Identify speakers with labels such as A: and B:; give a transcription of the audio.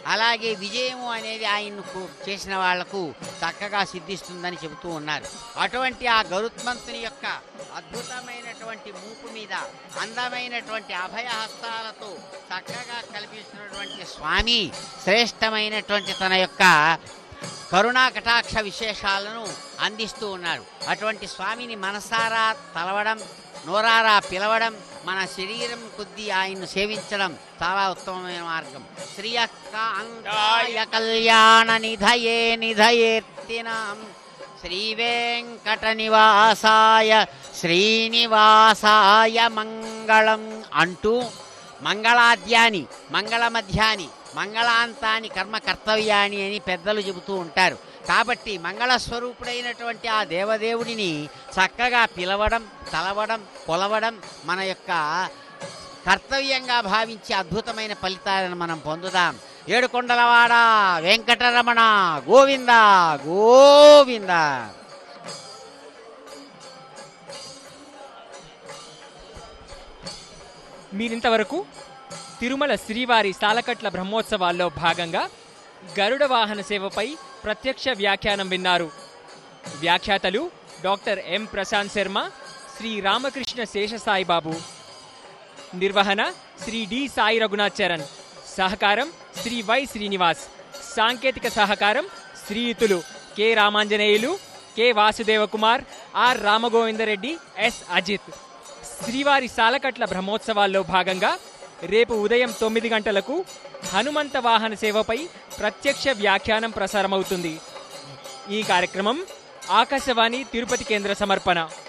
A: అలాగే విజయము అనేది ఆయనకు చేసిన వాళ్లకు చక్కగా సిద్ధిస్తుందని చెబుతూ ఉన్నారు అటువంటి ఆ గరుత్మంతుని యొక్క అద్భుతమైనటువంటి మూపు మీద అందమైనటువంటి అభయహస్తాలతో చక్కగా కల్పిస్తున్నటువంటి స్వామి శ్రేష్టమైనటువంటి తన యొక్క కరుణా కటాక్ష విశేషాలను అందిస్తూ ఉన్నారు అటువంటి స్వామిని మనసారా తలవడం నోరారా పిలవడం మన శరీరం కొద్దీ ఆయన్ను సేవించడం చాలా ఉత్తమమైన మార్గం శ్రీయకాయ కళ్యాణ నిధయే నిధయేర్తినాం శ్రీ వెంకట నివాసాయ శ్రీనివాసాయ మంగళం అంటూ మంగళాద్యాని మంగళమధ్యాని మంగళాంతాని కర్మ కర్తవ్యాని అని పెద్దలు చెబుతూ ఉంటారు కాబట్టి మంగళస్వరూపుడైనటువంటి ఆ దేవదేవుడిని చక్కగా పిలవడం తలవడం కొలవడం మన యొక్క కర్తవ్యంగా భావించి అద్భుతమైన ఫలితాలను మనం పొందుదాం ఏడుకొండలవాడ వెంకటరమణ గోవింద గోవింద
B: మీరింతవరకు తిరుమల శ్రీవారి సాలకట్ల బ్రహ్మోత్సవాల్లో భాగంగా గరుడ వాహన సేవపై ప్రత్యక్ష వ్యాఖ్యానం విన్నారు వ్యాఖ్యాతలు డాక్టర్ ఎం ప్రశాంత్ శర్మ శ్రీ రామకృష్ణ శేషసాయిబాబు నిర్వహణ శ్రీ డి సాయి రఘునాథ్ చరణ్ సహకారం శ్రీ వై శ్రీనివాస్ సాంకేతిక సహకారం శ్రీయుతులు K Ramanjaneyulu K Vasudeva Kumar R Ramagovindareddy S Ajit శ్రీవారి సాలకట్ల బ్రహ్మోత్సవాల్లో భాగంగా రేపు ఉదయం తొమ్మిది గంటలకు హనుమంత వాహన సేవపై ప్రత్యక్ష వ్యాఖ్యానం ప్రసారమవుతుంది ఈ కార్యక్రమం ఆకాశవాణి తిరుపతి కేంద్ర సమర్పణ